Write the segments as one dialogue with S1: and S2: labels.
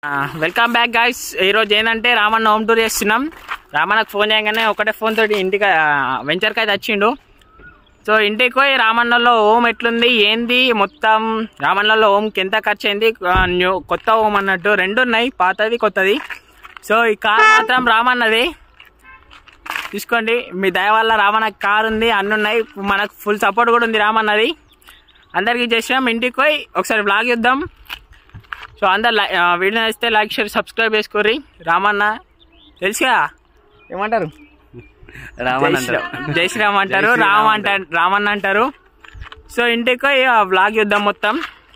S1: Welcome back guys ఈరోజు ఏంటంటే Ramanna home tour చేస్తున్నాం రామన్నకు ఫోన్ చేయగానే ఒకటే ఫోన్ తోటి ఇంటికి వెంచర్కి అయితే వచ్చిండు సో ఇంటికి పోయి రామన్నలో హోమ్ ఎట్లుంది ఏంది మొత్తం రామన్నలో హోమ్కి ఎంత ఖర్చు అయింది ఆ, న్యూ కొత్త హోమ్ అన్నట్టు రెండు ఉన్నాయి పాతది కొత్తది సో ఈ కార్ మాత్రం రామన్నది తీసుకోండి మీ దయ వల్ల రామన్న కార్ ఉంది అన్ని ఉన్నాయి మనకు ఫుల్ సపోర్ట్ కూడా ఉంది రామన్నది అందరికీ చేసినాం ఇంటికి పోయి ఒకసారి బ్లాగ్ చూద్దాం సో అందరు లై- ఆ, వీడియో నచ్చితే లైక్ షేర్ సబ్స్క్రైబ్ చేసుకోర్రి రామన్న తెలుసుగా ఏమంటారు
S2: రామన్
S1: జై శ్రీరామ్. జై శ్రీరామ్ అంటారు రామ అంటారు రామన్న అంటారు సో ఇంటికి పోయి ఆ బ్లాగ్ చూద్దాం మొత్తం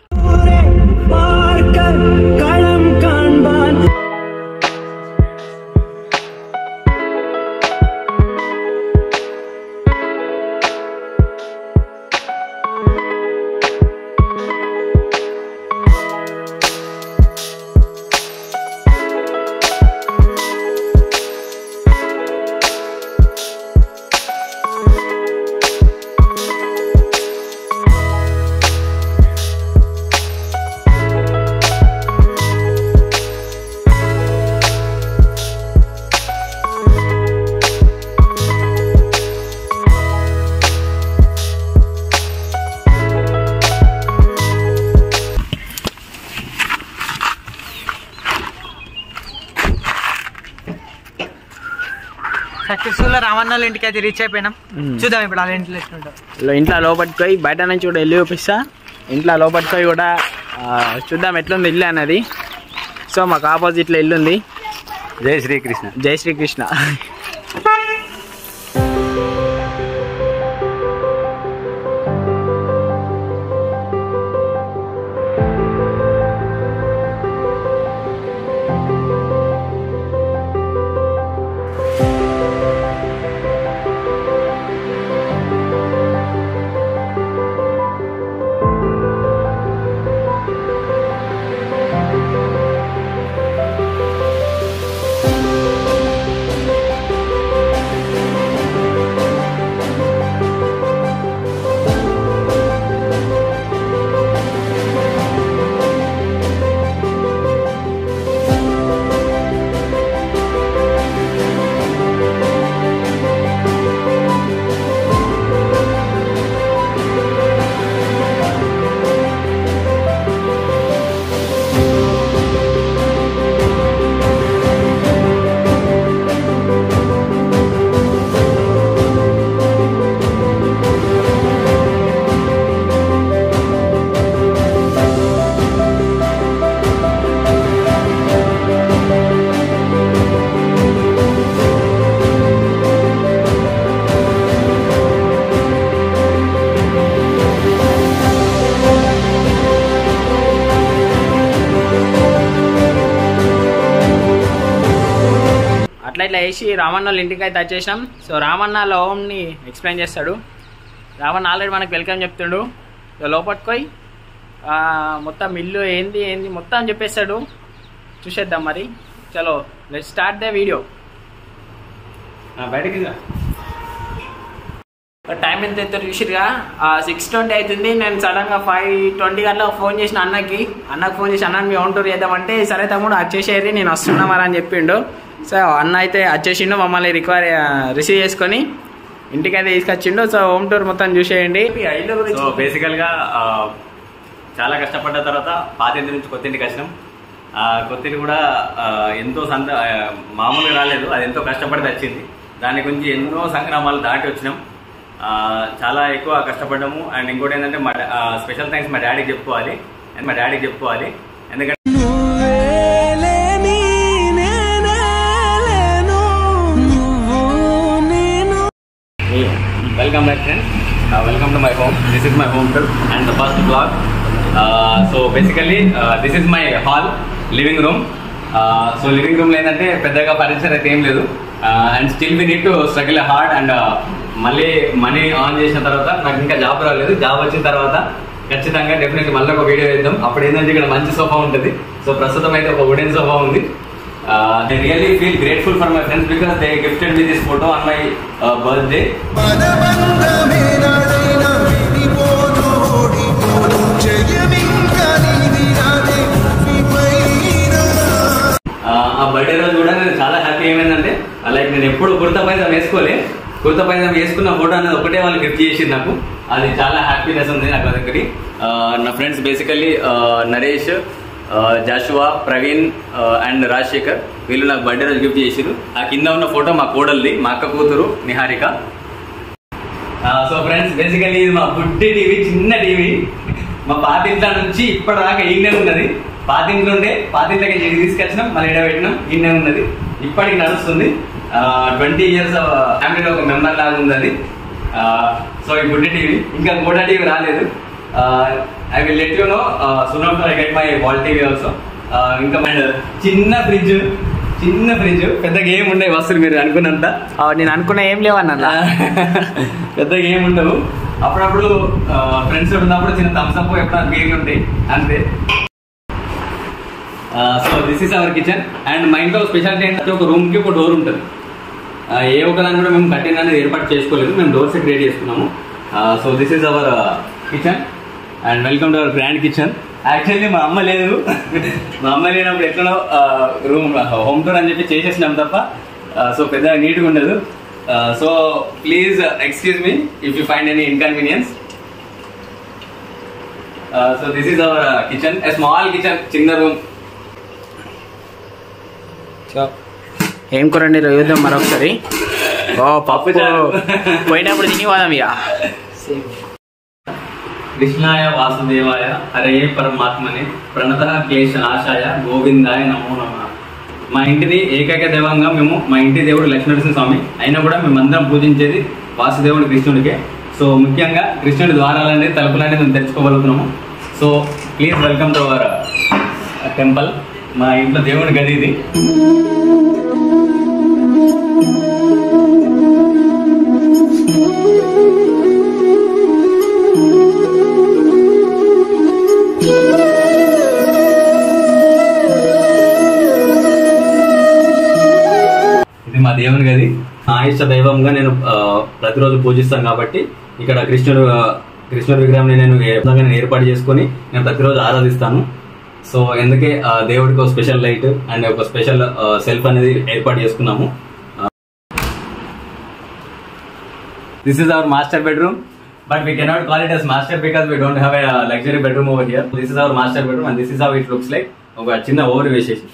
S2: సక్సెస్ఫుల్ గా రామన్న వాళ్ళ ఇంటికి అయితే రీచ్ అయిపోయినాం చూద్దాం ఇప్పుడు వాళ్ళ ఇంట్లో ఎట్లుంటాం
S1: లో- ఇంట్లో లోపలికి పోయి బయట నుంచి కూడా వెళ్ళి చూపిస్తా ఇంట్లో లోపలికి పోయి కూడా ఆ, చూద్దాం ఎట్లుంది ఇల్లు అన్నది సో మాకు ఆపోజిట్లో ఇల్లు ఉంది
S3: జై శ్రీకృష్ణ
S1: జై శ్రీకృష్ణ అట్లా ఇట్లా వేసి రామన్న వాళ్ళ ఇంటికి అయితే వచ్చేసినాం సో రామన్న వాళ్ళ హోమ్ని ఎక్స్ప్లెయిన్ చేస్తాడు రామన్న ఆల్రెడీ మనకు వెల్కమ్ చెప్తుండు సో లోపలికి పోయి ఆ, మొత్తం ఇల్లు ఏంది ఏంది మొత్తం చెప్పేస్తాడు చూసేద్దాం మరి చలో లెట్ స్టార్ట్ ద వీడియో
S3: బయటకి
S1: టైం ఎంత ఎంత చూసిరుగా సిక్స్ ట్వంటీ అవుతుంది నేను సడన్ గా ఫైవ్ ట్వంటీ గంటల ఫోన్ చేసిన అన్నకి అన్నకి ఫోన్ చేసి అన్న మీ హోమ్ టూర్ చేద్దామంటే సరే తమ్ముడు వచ్చేసేది నేను వస్తున్నా మరి అని చెప్పిండు సో అన్న అయితే వచ్చేసిండు మమ్మల్ని రిక్వైర్ రిసీవ్ చేసుకొని ఇంటికి అయితే తీసుకొచ్చిండు సో హోమ్ టూర్ మొత్తం చూసేయండి ఇల్లు
S3: సో
S1: గురించి
S3: బేసికల్ గా ఆ, చాలా కష్టపడ్డ తర్వాత పాత ఇంటి నుంచి కొత్త ఇంటికి వచ్చినాం ఆ, కొత్త ఇల్లు కూడా ఆ, ఎంతో సంత ఆ, మామూలుగా రాలేదు అది ఎంతో కష్టపడి వచ్చింది దాని గురించి ఎన్నో సంగ్రామాలు దాటి వచ్చినాం ఆ, చాలా ఎక్కువ కష్టపడ్డాము అండ్ ఇంకోటి ఏంటంటే మా స్పెషల్ థ్యాంక్స్ మా డాడీకి చెప్పుకోవాలి అండ్ మా డాడీకి చెప్పుకోవాలి ఎందుకంటే welcome back friends welcome to my home this is my home tour and the first blog so basically this is my hall living room so living రూమ్లో ఏంటంటే పెద్దగా ఫర్నిచర్ అయితే ఏం లేదు and still we need to struggle hard and మళ్ళీ money on చేసిన తర్వాత నాకు ఇంకా జాబ్ రాలేదు జాబ్ వచ్చిన తర్వాత ఖచ్చితంగా డెఫినెట్లీ మళ్ళీ ఒక వీడియో వేద్దాం అప్పుడు ఏంటంటే ఇక్కడ మంచి సోఫా ఉంటుంది సో ప్రస్తుతం అయితే ఒక వుడెన్ సోఫా ఉంది I really feel grateful for my friends because they gifted me this photo on my birthday
S4: మనబంధమేనాడైనా విడిపోను ఓడిపోను జయమింక నీది నాదే విపైన
S3: పైజామా వేసుకోలే కుర్తా పైజామా వేసుకున్న ఫోటో అనేది ఒకటే వాళ్ళు గిఫ్ట్ చేసింది నాకు అది చాలా హ్యాపీనెస్ ఉంది నాకు దగ్గర నా friends basically Naresh Joshua Praveen and Rajasekhar వీళ్ళు నాకు బర్త్డే రోజు గిఫ్ట్ చేసిరు ఆ కింద ఉన్న ఫోటో మా కోడల్ది మా అక్క కూతురు నిహారిక సో ఫ్రెండ్స్ బేసికల్లీ ఇది మా బుడ్డి టీవీ చిన్న టీవీ మా పాతింట్ల నుంచి ఇప్పటిదాకా ఈయనే ఉన్నది పాతింట్లో ఉండే పాతింట్లకి ఇది తీసుకొచ్చినాం మళ్ళీ ఎడ పెట్టినాం ఈయనే ఉన్నది ఇప్పటికి నడుస్తుంది ట్వంటీ ఇయర్స్ ఫ్యామిలీలో ఒక మెంబర్ లాగా ఉంది అది సో ఈ బుడ్డి టీవీ ఇంకా గోడ టీవీ రాలేదు I will let you know soon after I get my wall TV also ఇంకా my చిన్న ఫ్రిడ్జ్ చిన్న ఫ్రిడ్జ్ పెద్దగా ఏం ఉండే వస్తువులు మీరు అనుకున్నంత
S1: ఆ, నేను అనుకున్న ఏం లేవన్నా
S3: పెద్దగా ఏం ఉండవు అప్పుడప్పుడు ఫ్రెండ్స్ ఉన్నప్పుడు చిన్న థమ్స్ అప్ ఎప్పుడైనా బీరింగ్ ఉంటాయి అంతే so this is our kitchen and మా ఇంట్లో స్పెషాలిటీ ఏంటంటే ఒక రూమ్ కి ఒక డోర్ ఉంటుంది ఆ, ఏ ఒక్క దాన్ని కూడా మేము కట్టిన అనేది ఏర్పాటు చేసుకోలేదు మేము డోర్స్ క్రియేట్ చేసుకున్నాము so this is our kitchen and welcome to our grand kitchen actually మా అమ్మ లేదు మా అమ్మ లేనప్పుడు ఎక్కడో రూమ్ హోమ్ టూర్ అని చెప్పి చేసేసినాం తప్ప సో పెద్దగా నీట్గా ఉండదు so please excuse me if you find any inconvenience so this is our kitchen a small kitchen చిన్న రూమ్
S1: ఏం కూరండి చూద్దాం మరొకసారి ఓ పప్పు
S3: చారు.
S1: పోయినప్పుడు తిని పోదాం ఇక
S3: కృష్ణాయ వాసుదేవాయ హరే పరమాత్మనే ప్రణత క్లేశ నాశాయ గోవిందాయ నమో నమ మా ఇంటిని ఏకైక దైవంగా మేము మా ఇంటి దేవుడు లక్ష్మీనరసింహ స్వామి అయినా కూడా మేమందరం పూజించేది వాసుదేవుడు కృష్ణుడికే సో ముఖ్యంగా కృష్ణుడి ద్వారాలనేది తలుపులనేది మేము తెచ్చుకోగలుగుతున్నాము so please welcome to our temple మా ఇంట్లో దేవుడి గది ఇది ఇది మా దేవుని గది నా ఇష్ట దైవంగా నేను ఆ, ప్రతిరోజు పూజిస్తాను కాబట్టి ఇక్కడ కృష్ణుడు ఆ, కృష్ణుడి విగ్రహం నేను ఏ విధంగా నేను ఏర్పాటు చేసుకొని నేను ప్రతిరోజు ఆరాధిస్తాను సో ఎందుకే ఆ, దేవుడికి ఒక స్పెషల్ లైట్ అండ్ ఒక స్పెషల్ సెల్ఫ్ అనేది ఏర్పాటు చేసుకున్నాము this is our master bedroom but we cannot call it as master because we don't have luxury bedroom over here this is our master bedroom and this is how it looks like ఒక చిన్న over వేసేసి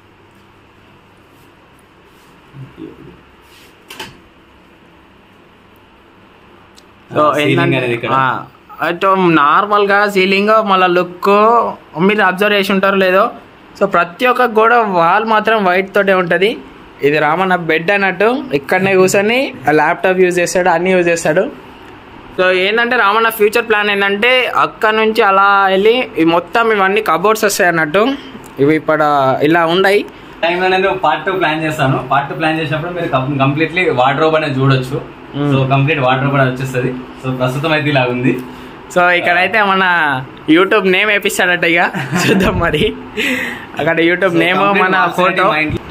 S1: so
S3: ceiling అనేది ఇక్కడ
S1: అయితే normal గా ceiling మళ్ళీ look మీరు observe చేసి ఉంటారో లేదో సో ప్రతి ఒక్క గోడ వాల్ మాత్రం వైట్ తోటే ఉంటది ఇది రామన్న బెడ్ అన్నట్టు ఇక్కడనే కూర్చొని ల్యాప్టాప్ యూజ్ చేస్తాడు అన్ని యూజ్ చేస్తాడు సో ఏంటంటే రామన్న ఫ్యూచర్ ప్లాన్ ఏంటంటే అక్కడ నుంచి అలా వెళ్ళి ఈ మొత్తం ఇవన్నీ కబోర్డ్స్ వస్తాయి అన్నట్టు ఇవి ఇప్పుడు ఇలా ఉన్నాయి
S3: టైంలో నేను పార్ట్ టూ ప్లాన్ చేస్తాను పార్ట్ టూ ప్లాన్ చేసినప్పుడు మీరు కంప్లీట్లీ వార్డ్రోబ్ అనేది చూడొచ్చు సో కంప్లీట్ వార్డ్రోబ్ అనేది వచ్చేస్తుంది సో ప్రస్తుతం అయితే ఇలా ఉంది
S1: సో ఇక్కడైతే మన యూట్యూబ్ నేమ్ వేపిస్తాడట ఇక చూద్దాం మరి అక్కడ యూట్యూబ్ నేమ్ మన photo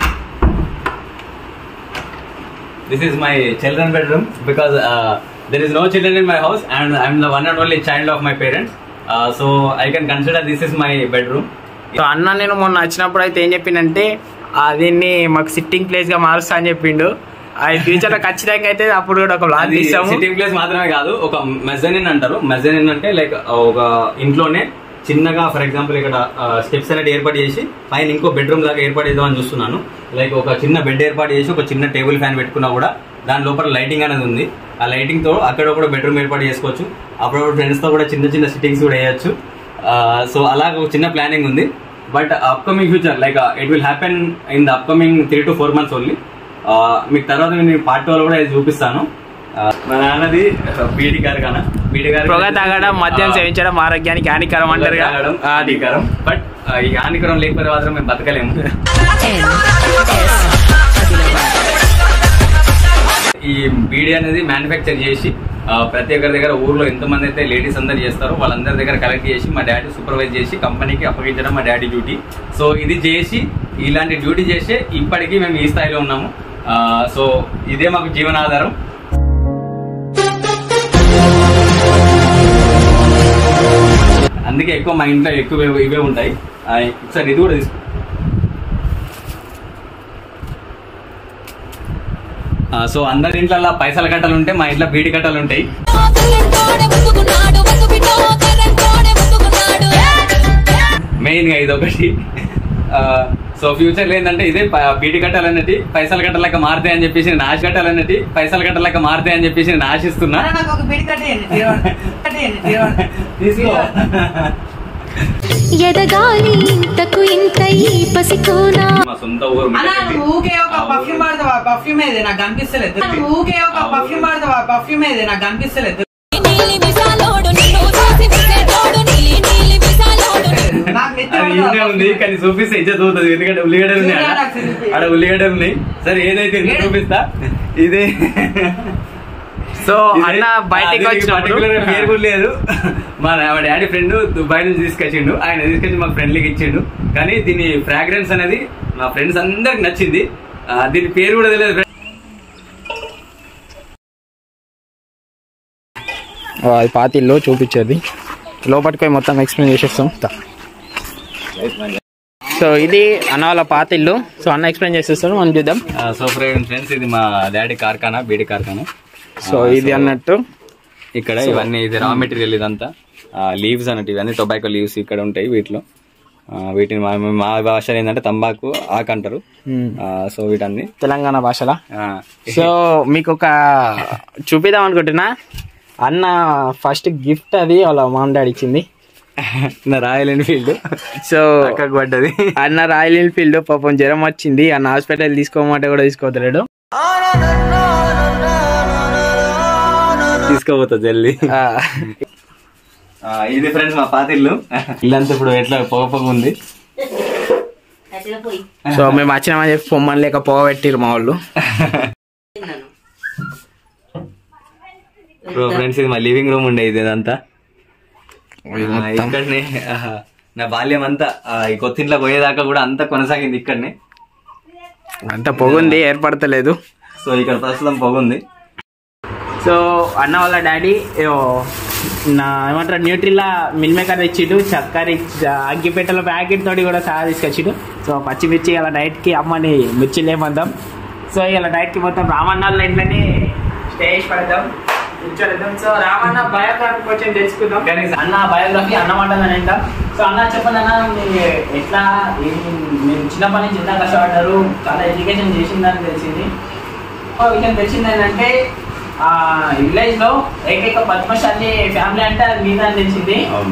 S3: this is my children bedroom because there is no children in my house and I'm the one and only child of my parents so I can consider this is my bedroom
S1: so అన్న నేను మొన్న వచ్చినప్పుడు అయితే ఏం చెప్పిండంటే ఆ దీన్ని మాకు sitting place గా మారుస్తా అని చెప్పిండు అది ఫ్యూచర్ లో ఖచ్చితంగా అయితే అప్పుడు కూడా ఒక బ్లాగ్
S3: అది
S1: తీస్తాము
S3: సిట్టింగ్ ప్లేస్ మాత్రమే కాదు ఒక మెజనిన్ అంటారు మెజనిన్ అంటే లైక్ ఒక ఇంట్లోనే చిన్నగా ఫర్ ఎగ్జాంపుల్ ఇక్కడ స్టెప్స్ అనేది ఏర్పాటు చేసి పైన ఇంకో బెడ్రూమ్ లాగా ఏర్పాటు చేద్దామని చూస్తున్నాను లైక్ ఒక చిన్న బెడ్ ఏర్పాటు చేసి ఒక చిన్న టేబుల్ ఫ్యాన్ పెట్టుకున్నా కూడా దాని లోపల లైటింగ్ అనేది ఉంది ఆ లైటింగ్ తో అక్కడ కూడా బెడ్రూమ్ ఏర్పాటు చేసుకోవచ్చు అప్పుడప్పుడు ఫ్రెండ్స్ తో కూడా చిన్న చిన్న సిట్టింగ్స్ కూడా వేయచ్చు సో అలా ఒక చిన్న ప్లానింగ్ ఉంది but upcoming future like it will happen in the upcoming three to four months only మీకు తర్వాత నేను పార్ట్ టూ కూడా ఇది చూపిస్తాను ఆ, మా నాన్నది బీడి గారు కాన బీడి గారు
S1: పొగ తాగడం మద్యం సేవించడం ఆరోగ్యానికి హానికరం అంటారు కదా.
S3: తాగడం
S1: ఆ, అది
S3: హానికరం బట్ ఈ హానికరం లేకపోతే మాత్రం మేము బతకలేము ఈ బీడీ అనేది మ్యానుఫ్యాక్చర్ చేసి ఆ, ప్రతి ఒక్కరి దగ్గర ఊర్లో ఎంతమంది అయితే లేడీస్ అందరు చేస్తారో వాళ్ళందరి దగ్గర కలెక్ట్ చేసి మా డాడీ సూపర్వైజ్ చేసి కంపెనీకి అప్పగించడం మా డాడీ డ్యూటీ సో ఇది చేసి ఇలాంటి డ్యూటీ చేసే ఇప్పటికీ మేము ఈ స్థాయిలో ఉన్నాము ఆ, సో ఇదే మాకు జీవనాధారం అందుకే ఎక్కువ మా ఇంట్లో ఎక్కువ ఇవే- ఇవే ఉంటాయి ఆ, ఒకసారి ఇది కూడా తీసుకో సో అందరి ఇంట్లో పైసల కట్టలు ఉంటాయి మా ఇంట్లో బీడి కట్టలు ఉంటాయి
S5: కరెంటోడే ముట్టుకున్నాడు వసు బిడ్డో కరెంటోడే ముట్టుకున్నాడు
S3: మెయిన్ గా ఇది ఒకటి సో ఫ్యూచర్ లో ఏంటంటే ఇదే ప- బీడి కట్టాలన్నట్టు పైసలు కట్టలేక మారుతాయి అని చెప్పేసి నేను ఆశ కట్టాలన్నట్టు పైసలు కట్టలేక మారుతాయి అని చెప్పేసి నేను ఆశిస్తున్నా
S2: నాకు ఒక బిడి కట్టేయండి తీరవండి. కట్టేయండి తీరవండి.
S3: తీసుకో
S5: ఎదగాలి ఇంతకు ఇంత ఈ పసికోనా
S3: మా సొంత ఊరు
S2: అన్నా
S3: మిఠాయి.
S2: నువ్వు ఊకే ఒక
S3: ఆ ఊరు-
S2: పర్ఫ్యూమ్ వాడతావా పర్ఫ్యూమ్ ఏది నాకు కనిపిస్తలేదు నువ్వు ఊకే ఒక
S3: ఆ ఊరు-
S2: పర్ఫ్యూమ్ వాడతావా పర్ఫ్యూమ్ ఏది నాకు కనిపిస్తలేదు
S5: నీలి మిసాలోడు నిన్ను చూసి విసిరేటోడు నీలి నీలి మిసాలోడు
S2: నాకు నెత్తి
S3: అది
S2: పడతావా
S3: ఈయనే ఉంది
S2: perfume?
S3: కానీ చూపిస్తే ఇజ్జత్ అవుతుంది ఎందుకంటే ఉల్లిగడ్డలు ఉన్నాయి
S2: చూపిరా
S3: ఆడ.
S2: నాకు చూపి.
S3: ఆడ ఉల్లిగడ్డలు ఉన్నాయి సరే ఏదైతే ఉందో
S2: ఏడు.
S3: చూపిస్తా ఇదే
S1: సో
S3: ఇదే.
S1: అన్న బయటికి
S3: ఆ, దీనికి particular గా పేరు
S1: వచ్చినప్పుడు
S3: కూడా లేదు మా మా డాడీ ఫ్రెండ్ దుబాయ్ నుంచి తీసుకొచ్చిండు ఆయన తీసుకొచ్చి మా ఫ్రెండ్లీకి ఇచ్చిండు కానీ దీని ఫ్రాగ్రెన్స్ అనేది మా ఫ్రెండ్స్ అందరికి నచ్చింది ఆ, దీని పేరు కూడా తెలియదు
S1: ఓ, అది పాతిల్లో చూపించేది లోపలికి పోయి మొత్తం ఎక్స్ప్లెయిన్ చేసేస్తాం దా. సో ఇది అన్న వాళ్ళ పాతిల్లు సో అన్న ఎక్స్ప్లెయిన్ చేసేస్తాడు మనం చూద్దాం
S3: సో ఫ్రెండ్స్ ఇది మా డాడీ కార్ఖానా బీడి కార్ఖానా
S1: సో ఇది అన్నట్టు
S3: ఇక్కడ ఇవన్నీ ఇది రా మెటీరియల్ ఇదంతా లీవ్స్ అన్నట్టు ఇవన్నీ టొబాకో లీవ్స్ ఇక్కడ ఉంటాయి వీటిలో ఆ, వీటిని మా మా భాషలో ఏంటంటే తంబాకు ఆకు అంటారు
S1: మ్మ్.
S3: ఆ, సో వీటన్ని
S1: తెలంగాణ భాషలా
S3: ఆ,
S1: సో మీకు ఒక చూపిద్దాం అనుకుంటున్నా అన్న ఫస్ట్ గిఫ్ట్ అది వాళ్ళ మామ్ డాడీ ఇచ్చింది
S3: నా రాయల్ ఎన్ఫీల్డ్
S1: సో
S3: పక్కకు పడ్డది
S1: అన్న రాయల్ ఎన్ఫీల్డ్ పాపం జ్వరం వచ్చింది అన్న హాస్పిటల్ తీసుకోమంటే కూడా తీసుకోవట్లేడు
S3: తీసుకోపోతా జల్లి
S1: ఆ,
S3: ఇది ఫ్రెండ్స్ మా పాత ఇల్లు ఇల్లంతా ఇప్పుడు ఎట్లా పొగ పొగ ఉంది
S1: సో మేము వచ్చినామని చెప్పి పొమ్మని లేక పోగ పెట్టిరు మా వాళ్ళు
S3: ఫ్రెండ్స్ ఇది మా లివింగ్ రూమ్ ఉండే ఇది ఇదంతా ఆ, ఇక్కడనే ఆహా, నా బాల్యం అంతా ఆ, ఈ కొత్త ఇంట్లో పోయేదాకా కూడా అంతా కొనసాగింది ఇక్కడనే
S1: అంత పొగుంది ఏర్పడతలేదు
S3: సో ఇక్కడ ప్రస్తుతం పొగ ఉంది
S1: సో అన్న వాళ్ళ డాడీ ఏవో నా ఏమంటారు న్యూట్రిలా మిల్ మేకర్ తెచ్చిడు చక్కెర ఇచ్చి- అగ్గిపెట్టెల ప్యాకెట్ తోటి కూడా సహా తీసుకొచ్చిడు సో పచ్చిమిర్చి ఇలా డైట్కి అమ్మని మిర్చి లేమందాం సో ఇలా డైట్కి మొత్తం రామన్న ఇంట్లోనే స్టే చేసి పడదాం కూర్చోలేద్దాం సో రామన్న బయోగ్రఫీ కొంచెం తెలుసుకుందాం
S3: కానీ
S1: అన్న బయోగ్రఫీ అన్న మాటలని అంటాం సో అన్న చెప్పండి అన్న మీరు ఎట్లా ఏం- మీరు చిన్నప్పటి నుంచి ఎంత కష్టపడ్డారు చాలా ఎడ్యుకేషన్ చేసిందని తెలిసింది ఒక విషయం తెలిసింది ఏంటంటే ఆ విలేజ్ లో ఏకైక పద్మశాలి ఫ్యామిలీ అంటే అది మీద అని తెలిసింది
S3: అవును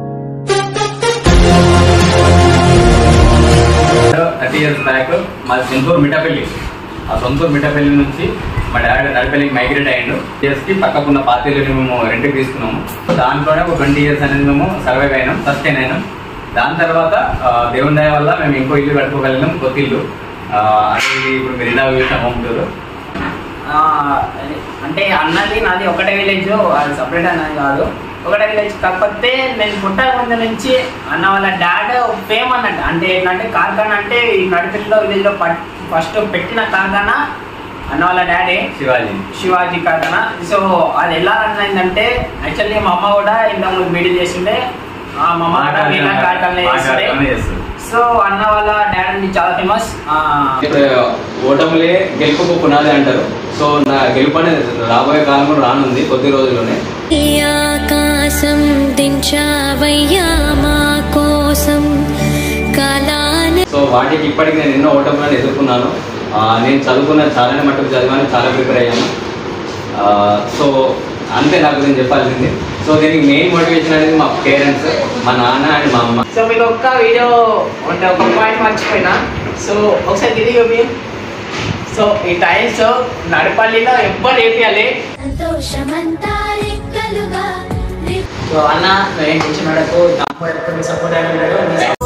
S3: థర్టీ ఇయర్స్ బ్యాక్ మాది సొంతూరు మిఠాపల్లి ఆ సొంతూరు మిఠాపల్లి నుంచి మా డాడీ నడిపల్లికి మైగ్రేట్ అయ్యిండు ఇయర్స్ కి పక్కకున్న పార్టీలని మేము రెంట్కి తీసుకున్నాము దాంట్లోనే ఒక ట్వంటీ ఇయర్స్ అనేది మేము సర్వైవ్ అయినాం సస్టైన్ అయినాం దాని తర్వాత ఆ, దేవుని దయ వల్ల మేము ఇంకో ఇల్లు కట్టుకోగలిగినాం కొత్త ఇల్లు ఆ, అనేది ఇప్పుడు మీరు ఇలా చూసిన హోమ్ టూర్
S1: ఆ, అంటే అన్నది నాది ఒకటే విలేజ్ అది సపరేట్ అన్నది కాదు ఒకటే విలేజ్ కాకపోతే నేను పుట్టక ముందు నుంచి అన్న వాళ్ళ డాడ్ ఫేమ్ అన్నట్టు అంటే ఏంటంటే కార్ఖానా అంటే ఈ నడిపిల్లో విలేజ్ లో ఫస్ట్ పెట్టిన కార్ఖానా అన్న వాళ్ళ డాడీ
S3: శివాజీ
S1: శివాజీ కార్ఖానా సో అది ఎలా రన్ అయిందంటే యాక్చువల్లీ మా అమ్మ కూడా ఇంత ముందు బీడీలు చేసిండే ఆ మా అమ్మ కూడా వీళ్ళ కార్ఖానా
S3: మా
S1: చేస్తుండే
S3: కార్ఖానా చేస్తుంది.
S1: సో అన్న వాళ్ళ డాడీ నుంచి చాలా ఫేమస్
S3: ఇప్పుడు ఓటములే గెలుపుకు పునాది అంటారు సో నా గెలుపు అనేది రాబోయే కాలం కూడా రానుంది కొద్ది రోజుల్లోనే
S5: ఈ ఆకాశం దించావయ్యా మా కోసం కాలాన్ని
S3: సో వాటికి ఇప్పటికి నేను ఎన్నో ఓటములను ఎదుర్కొన్నాను ఆ, నేను చదువుకున్న చాలానే మట్టుకు చదివాను చాలా ప్రిపేర్ అయ్యాను ఆ, సో అంతే నాకు నేను చెప్పాల్సింది సో దీనికి మెయిన్ మోటివేషన్ అనేది మా పేరెంట్స్ మా నాన్న అండ్ మా అమ్మ
S1: సో మీకు ఒక్క వీడియో అంటే ఒక పాయింట్ మర్చిపోయినా సో ఒకసారి తిరిగి చూపి సో ఈ టైల్స్ నడపల్లిలో ఎవ్వరు వేపియాలి
S5: సంతోషమంతా రెక్కలుగా
S1: సో అన్న నేను టెన్షన్ పడకు తమ్ముడు ఎప్పుడు మీ సపోర్ట్ అయిన ఉన్నాడు మీ support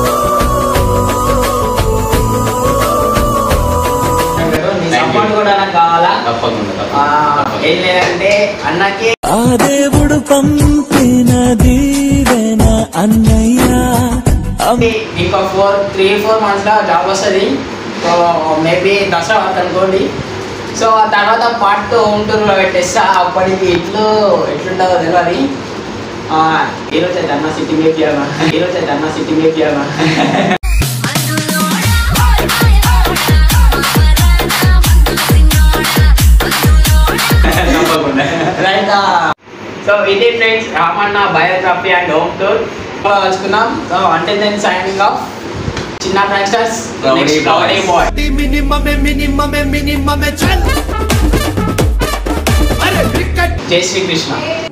S1: ఉన్నాడు. మీ సపోర్ట్ కూడా నాకు కావాలా
S3: తప్పకుండా
S1: ఆ,
S3: తప్పకుండా.
S1: ఏం లేదంటే అన్నకి
S6: ఆ దేవుడు పంపిన దీవెన అన్నయ్య అమ్మ
S1: ఇంకో ఫోర్ త్రీ ఫోర్ మంత్స్ లో జాబ్ వస్తుంది సో మేబీ దసరా వరకు అనుకోండి సో ఆ తర్వాత పార్ట్ టూ హోమ్ టూర్ లో పెట్టేస్తా అప్పటికి ఇట్లు ఎట్లుంటుందో తెలియదు ఆ, ఈరోజు అయితే అన్న సిటీ మేక్ ఈరోజు అయితే అన్న సిటీ మేక్ ఇది friends Ramanna biography and home tour కలుసుకున్నాం సో అంటే నేను సైనింగ్ ఆఫ్ చిన్న pranksters
S3: Rowdy
S1: next
S3: boys.
S1: Rowdy boy
S4: minimum minimum minimum चल अरे क्रिकेट
S1: జై శ్రీకృష్ణ